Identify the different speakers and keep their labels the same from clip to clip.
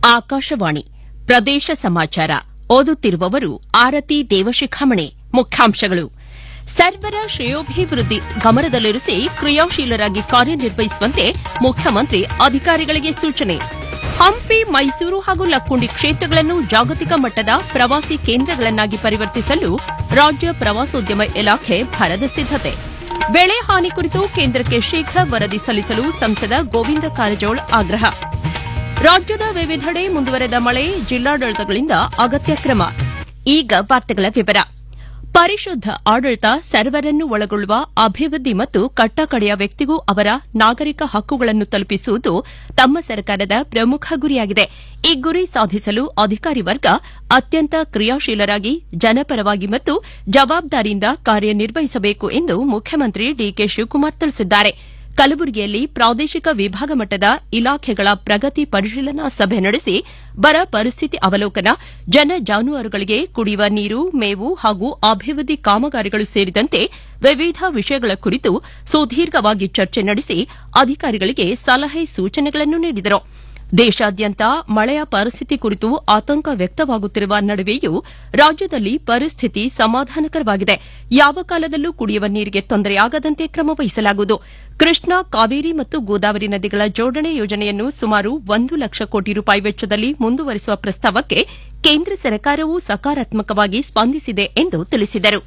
Speaker 1: ಆಕಾಶವಾಣಿ ಪ್ರದೇಶ ಸಮಾಚಾರ ಓದುತ್ತಿರುವವರು ಆರತಿ ದೇವಶಿಖಾಮಣಿ ಮುಖ್ಯಾಂಶಗಳು ಸರ್ವರ ಶ್ರೇಯೋಭಿವೃದ್ಧಿ ಗಮನದಲ್ಲಿರಿಸಿ ಕ್ರಿಯಾಶೀಲರಾಗಿ ಕಾರ್ಯನಿರ್ವಹಿಸುವಂತೆ ಮುಖ್ಯಮಂತ್ರಿ ಅಧಿಕಾರಿಗಳಿಗೆ ಸೂಚನೆ ಹಂಪಿ ಮೈಸೂರು ಹಾಗೂ ಲಕ್ಕುಂಡಿ ಕ್ಷೇತ್ರಗಳನ್ನು ಜಾಗತಿಕ ಮಟ್ಟದ ಪ್ರವಾಸಿ ಕೇಂದ್ರಗಳನ್ನಾಗಿ ಪರಿವರ್ತಿಸಲು ರಾಜ್ಯ ಪ್ರವಾಸೋದ್ಯಮ ಇಲಾಖೆ ಭರದ ಸಿದ್ದತೆ ಬೆಳೆ ಹಾನಿ ಕುರಿತು ಕೇಂದ್ರಕ್ಕೆ ಶೀಘ್ರ ವರದಿ ಸಲ್ಲಿಸಲು ಸಂಸದ ಗೋವಿಂದ ಕಾರಜೋಳ ಆಗ್ರಹ ರಾಜ್ಯದ ವಿವಿಧೆಡೆ ಮುಂದುವರೆದ ಮಳೆ ಜಿಲ್ಲಾಡಳಿತಗಳಿಂದ ಅಗತ್ಯ ಕ್ರಮ ಈಗ ವಾರ್ತೆಗಳ ವಿವರ ಪರಿಶುದ್ದ ಆಡಳಿತ ಸರ್ವರನ್ನು ಒಳಗೊಳ್ಳುವ ಅಭಿವೃದ್ಧಿ ಮತ್ತು ಕಟ್ಟಕಡೆಯ ವ್ಯಕ್ತಿಗೂ ಅವರ ನಾಗರಿಕ ಹಕ್ಕುಗಳನ್ನು ತಲುಪಿಸುವುದು ತಮ್ಮ ಸರ್ಕಾರದ ಪ್ರಮುಖ ಗುರಿಯಾಗಿದೆ ಈ ಗುರಿ ಸಾಧಿಸಲು ಅಧಿಕಾರಿ ವರ್ಗ ಅತ್ಯಂತ ಕ್ರಿಯಾಶೀಲರಾಗಿ ಜನಪರವಾಗಿ ಮತ್ತು ಜವಾಬ್ದಾರಿಯಿಂದ ಕಾರ್ಯನಿರ್ವಹಿಸಬೇಕು ಎಂದು ಮುಖ್ಯಮಂತ್ರಿ ಡಿಕೆ ಶಿವಕುಮಾರ್ ತಿಳಿಸಿದ್ದಾರೆ ಕಲಬುರಗಿಯಲ್ಲಿ ಪ್ರಾದೇಶಿಕ ವಿಭಾಗ ಮಟ್ಟದ ಇಲಾಖೆಗಳ ಪ್ರಗತಿ ಪರಿಶೀಲನಾ ಸಭೆ ನಡೆಸಿ ಬರ ಪರಿಸ್ಥಿತಿ ಅವಲೋಕನ ಜನ ಜಾನುವಾರುಗಳಿಗೆ ಕುಡಿಯುವ ನೀರು ಮೇವು ಹಾಗೂ ಅಭಿವೃದ್ಧಿ ಕಾಮಗಾರಿಗಳು ಸೇರಿದಂತೆ ವಿವಿಧ ವಿಷಯಗಳ ಕುರಿತು ಸುದೀರ್ಘವಾಗಿ ಚರ್ಚೆ ನಡೆಸಿ ಅಧಿಕಾರಿಗಳಿಗೆ ಸಲಹೆ ಸೂಚನೆಗಳನ್ನು ನೀಡಿದರು ದೇಶಾದ್ಯಂತ ಮಳೆಯ ಪರಿಸ್ಥಿತಿ ಕುರಿತು ಆತಂಕ ವ್ಯಕ್ತವಾಗುತ್ತಿರುವ ನಡುವೆಯೂ ರಾಜ್ಯದಲ್ಲಿ ಪರಿಸ್ಥಿತಿ ಸಮಾಧಾನಕರವಾಗಿದೆ ಯಾವ ಕಾಲದಲ್ಲೂ ಕುಡಿಯುವ ನೀರಿಗೆ ತೊಂದರೆಯಾಗದಂತೆ ಕ್ರಮ ವಹಿಸಲಾಗುವುದು ಕೃಷ್ಣಾ ಕಾವೇರಿ ಮತ್ತು ಗೋದಾವರಿ ನದಿಗಳ ಜೋಡಣೆ ಯೋಜನೆಯನ್ನು ಸುಮಾರು ಒಂದು ಲಕ್ಷ ಕೋಟಿ ರೂಪಾಯಿ ವೆಚ್ಚದಲ್ಲಿ ಮುಂದುವರಿಸುವ ಪ್ರಸ್ತಾವಕ್ಕೆ ಕೇಂದ್ರ ಸರ್ಕಾರವೂ ಸಕಾರಾತ್ಮಕವಾಗಿ ಸ್ಪಂದಿಸಿದೆ ಎಂದು ತಿಳಿಸಿದರು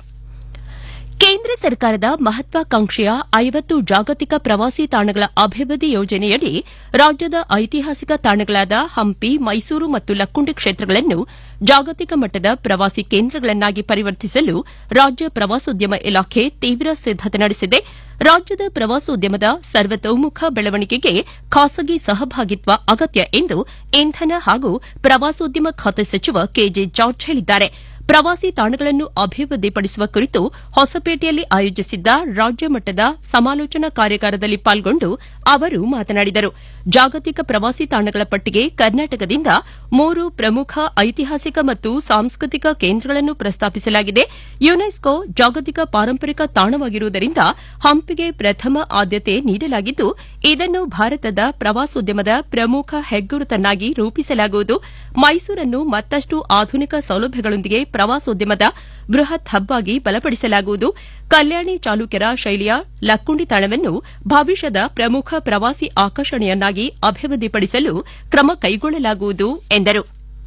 Speaker 1: ಕೇಂದ್ರ ಸರ್ಕಾರದ ಮಹತ್ವಾಕಾಂಕ್ಷೆಯ ಐವತ್ತು ಜಾಗತಿಕ ಪ್ರವಾಸಿ ತಾಣಗಳ ಅಭಿವೃದ್ಧಿ ಯೋಜನೆಯಡಿ ರಾಜ್ಯದ ಐತಿಹಾಸಿಕ ತಾಣಗಳಾದ ಹಂಪಿ ಮೈಸೂರು ಮತ್ತು ಲಕ್ಕುಂಡಿ ಕ್ಷೇತ್ರಗಳನ್ನು ಜಾಗತಿಕ ಮಟ್ಟದ ಪ್ರವಾಸಿ ಕೇಂದ್ರಗಳನ್ನಾಗಿ ಪರಿವರ್ತಿಸಲು ರಾಜ್ಯ ಪ್ರವಾಸೋದ್ಯಮ ಇಲಾಖೆ ತೀವ್ರ ಸಿದ್ದತೆ ನಡೆಸಿದೆ ರಾಜ್ಯದ ಪ್ರವಾಸೋದ್ಯಮದ ಸರ್ವತೋಮುಖ ಬೆಳವಣಿಗೆಗೆ ಖಾಸಗಿ ಸಹಭಾಗಿತ್ವ ಅಗತ್ಯ ಎಂದು ಇಂಧನ ಹಾಗೂ ಪ್ರವಾಸೋದ್ಯಮ ಖಾತೆ ಸಚಿವ ಕೆಜೆ ಜಾರ್ಜ್ ಹೇಳಿದ್ದಾರೆ ಪ್ರವಾಸಿ ತಾಣಗಳನ್ನು ಅಭಿವೃದ್ಧಿಪಡಿಸುವ ಕುರಿತು ಹೊಸಪೇಟೆಯಲ್ಲಿ ಆಯೋಜಿಸಿದ್ದ ರಾಜ್ಯ ಮಟ್ಟದ ಸಮಾಲೋಚನಾ ಕಾರ್ಯಾಗಾರದಲ್ಲಿ ಪಾಲ್ಗೊಂಡು ಅವರು ಮಾತನಾಡಿದರು ಜಾಗತಿಕ ಪ್ರವಾಸಿ ತಾಣಗಳ ಪಟ್ಟಿಗೆ ಕರ್ನಾಟಕದಿಂದ ಮೂರು ಪ್ರಮುಖ ಐತಿಹಾಸಿಕ ಮತ್ತು ಸಾಂಸ್ಕೃತಿಕ ಕೇಂದ್ರಗಳನ್ನು ಪ್ರಸ್ತಾಪಿಸಲಾಗಿದೆ ಯುನೆಸ್ಕೋ ಜಾಗತಿಕ ಪಾರಂಪರಿಕ ತಾಣವಾಗಿರುವುದರಿಂದ ಹಂಪಿಗೆ ಪ್ರಥಮ ಆದ್ಯತೆ ನೀಡಲಾಗಿದ್ದು ಇದನ್ನು ಭಾರತದ ಪ್ರವಾಸೋದ್ಯಮದ ಪ್ರಮುಖ ಹೆಗ್ಗುರುತನ್ನಾಗಿ ರೂಪಿಸಲಾಗುವುದು ಮೈಸೂರನ್ನು ಮತ್ತಷ್ಟು ಆಧುನಿಕ ಸೌಲಭ್ಯಗಳೊಂದಿಗೆ ಪ್ರವಾಸೋದ್ಯಮದ ಬೃಹತ್ ಹಬ್ ಆಗಿ ಬಲಪಡಿಸಲಾಗುವುದು ಕಲ್ಯಾಣಿ ಚಾಲುಕ್ಯರ ಶೈಲಿಯ ಲಕ್ಕುಂಡಿ ತಾಣವನ್ನು ಭವಿಷ್ಯದ ಪ್ರಮುಖ ಪ್ರವಾಸಿ ಆಕರ್ಷಣೆಯನ್ನಾಗಿ ಅಭಿವೃದ್ಧಿಪಡಿಸಲು ಕ್ರಮ ಕೈಗೊಳ್ಳಲಾಗುವುದು ಎಂದರು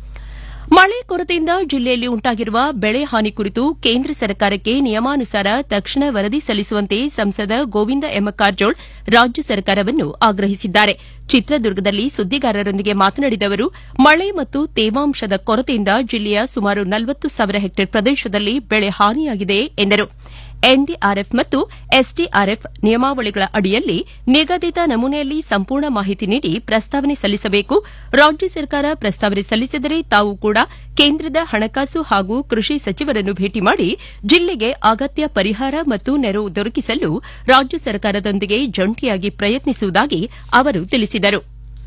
Speaker 1: ಮಳೆ ಕೊರತೆಯಿಂದ ಜಿಲ್ಲೆಯಲ್ಲಿ ಉಂಟಾಗಿರುವ ಬೆಳೆ ಹಾನಿ ಕುರಿತು ಕೇಂದ್ರ ಸರ್ಕಾರಕ್ಕೆ ನಿಯಮಾನುಸಾರ ತಕ್ಷಣ ವರದಿ ಸಲ್ಲಿಸುವಂತೆ ಸಂಸದ ಗೋವಿಂದ ಎಂ ಕಾರಜೋಳ ರಾಜ್ಯ ಸರ್ಕಾರವನ್ನು ಆಗ್ರಹಿಸಿದ್ದಾರೆ ಚಿತ್ರದುರ್ಗದಲ್ಲಿ ಸುದ್ದಿಗಾರರೊಂದಿಗೆ ಮಾತನಾಡಿದ ಅವರು ಮಳೆ ಮತ್ತು ತೇವಾಂಶದ ಕೊರತೆಯಿಂದ ಜಿಲ್ಲೆಯ ಸುಮಾರು ನಲವತ್ತು ಸಾವಿರ ಹೆಕ್ಟೇರ್ ಪ್ರದೇಶದಲ್ಲಿ ಬೆಳೆ ಹಾನಿಯಾಗಿದೆ ಎಂದರು ಎನ್ಡಿಆರ್ಎಫ್ ಮತ್ತು ಎಸ್ಡಿಆರ್ಎಫ್ ನಿಯಮಾವಳಿಗಳ ಅಡಿಯಲ್ಲಿ ನಿಗದಿತ ನಮೂನೆಯಲ್ಲಿ ಸಂಪೂರ್ಣ ಮಾಹಿತಿ ನೀಡಿ ಪ್ರಸ್ತಾವನೆ ಸಲ್ಲಿಸಬೇಕು ರಾಜ್ಯ ಸರ್ಕಾರ ಪ್ರಸ್ತಾವನೆ ಸಲ್ಲಿಸಿದರೆ ತಾವು ಕೂಡ ಕೇಂದ್ರದ ಹಣಕಾಸು ಹಾಗೂ ಕೃಷಿ ಸಚಿವರನ್ನು ಭೇಟಿ ಮಾಡಿ ಜಿಲ್ಲೆಗೆ ಅಗತ್ಯ ಪರಿಹಾರ ಮತ್ತು ನೆರವು ದೊರಕಿಸಲು ರಾಜ್ಯ ಸರ್ಕಾರದೊಂದಿಗೆ ಜಂಟಿಯಾಗಿ ಪ್ರಯತ್ನಿಸುವುದಾಗಿ ಅವರು ತಿಳಿಸಿದರು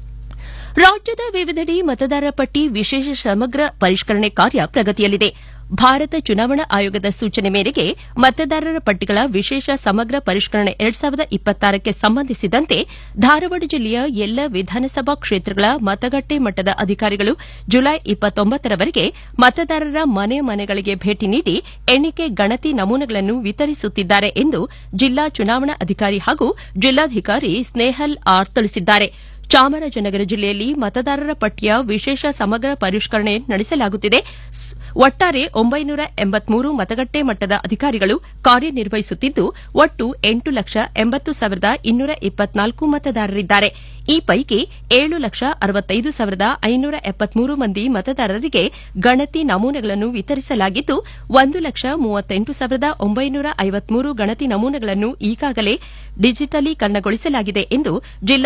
Speaker 1: ರಾಜ್ಯದ ವಿವಿಧೆಡೆ ಮತದಾರರ ಪಟ್ಟಿ ವಿಶೇಷ ಸಮಗ್ರ ಪರಿಷ್ಕರಣೆ ಕಾರ್ಯ ಪ್ರಗತಿಯಲ್ಲಿದೆ ಭಾರತ ಚುನಾವಣಾ ಆಯೋಗದ ಸೂಚನೆ ಮೇರೆಗೆ ಮತದಾರರ ಪಟ್ಟಿಗಳ ವಿಶೇಷ ಸಮಗ್ರ ಪರಿಷ್ಕರಣೆ ಎರಡ್ ಸಾವಿರದ ಇಪ್ಪತ್ತಾರಕ್ಕೆ ಸಂಬಂಧಿಸಿದಂತೆ ಧಾರವಾಡ ಜಿಲ್ಲೆಯ ಎಲ್ಲ ವಿಧಾನಸಭಾ ಕ್ಷೇತ್ರಗಳ ಮತಗಟ್ಟೆ ಮಟ್ಟದ ಅಧಿಕಾರಿಗಳು ಜುಲೈ ಇಪ್ಪತ್ತೊಂಬತ್ತರವರೆಗೆ ಮತದಾರರ ಮನೆ ಮನೆಗಳಿಗೆ ಭೇಟಿ ನೀಡಿ ಎಣಿಕೆ ಗಣತಿ ನಮೂನೆಗಳನ್ನು ವಿತರಿಸುತ್ತಿದ್ದಾರೆ ಎಂದು ಜಿಲ್ಲಾ ಚುನಾವಣಾ ಅಧಿಕಾರಿ ಹಾಗೂ ಜಿಲ್ಲಾಧಿಕಾರಿ ಸ್ನೇಹಲ್ ಆರ್ ತಿಳಿಸಿದ್ದಾರೆ ಚಾಮರಾಜನಗರ ಜಿಲ್ಲೆಯಲ್ಲಿ ಮತದಾರರ ಪಟ್ಟಿಯ ವಿಶೇಷ ಸಮಗ್ರ ಪರಿಷ್ಕರಣೆ ನಡೆಸಲಾಗುತ್ತಿದೆ ಒಟ್ಟಾರೆ ಒಂಬೈನೂರ ಎಂಬತ್ಮೂರು ಮತಗಟ್ಟೆ ಮಟ್ಟದ ಅಧಿಕಾರಿಗಳು ಕಾರ್ಯನಿರ್ವಹಿಸುತ್ತಿದ್ದು ಒಟ್ಟು ಎಂಟು ಲಕ್ಷ ಎಂಬತ್ತು ಸಾವಿರದ ಇನ್ನೂರ ಇಪ್ಪತ್ನಾಲ್ಕು ಮತದಾರರಿದ್ದಾರೆ ಈ ಪೈಕಿ ಏಳು ಲಕ್ಷ ಅರವತ್ತೈದು ಸಾವಿರದ ಐನೂರ ಎಪ್ಪತ್ಮೂರು ಮಂದಿ ಮತದಾರರಿಗೆ ಗಣತಿ ನಮೂನೆಗಳನ್ನು ವಿತರಿಸಲಾಗಿದ್ದು ಒಂದು ಲಕ್ಷ ಮೂವತ್ತೆಂಟು ಸಾವಿರದ ಒಂಬೈನೂರ ಐವತ್ಮೂರು ಗಣತಿ ನಮೂನೆಗಳನ್ನು ಈಗಾಗಲೇ ಡಿಜಿಟಲೀಕರಣಗೊಳಿಸಲಾಗಿದೆ ಎಂದು ಜಿಲ್ಲಾ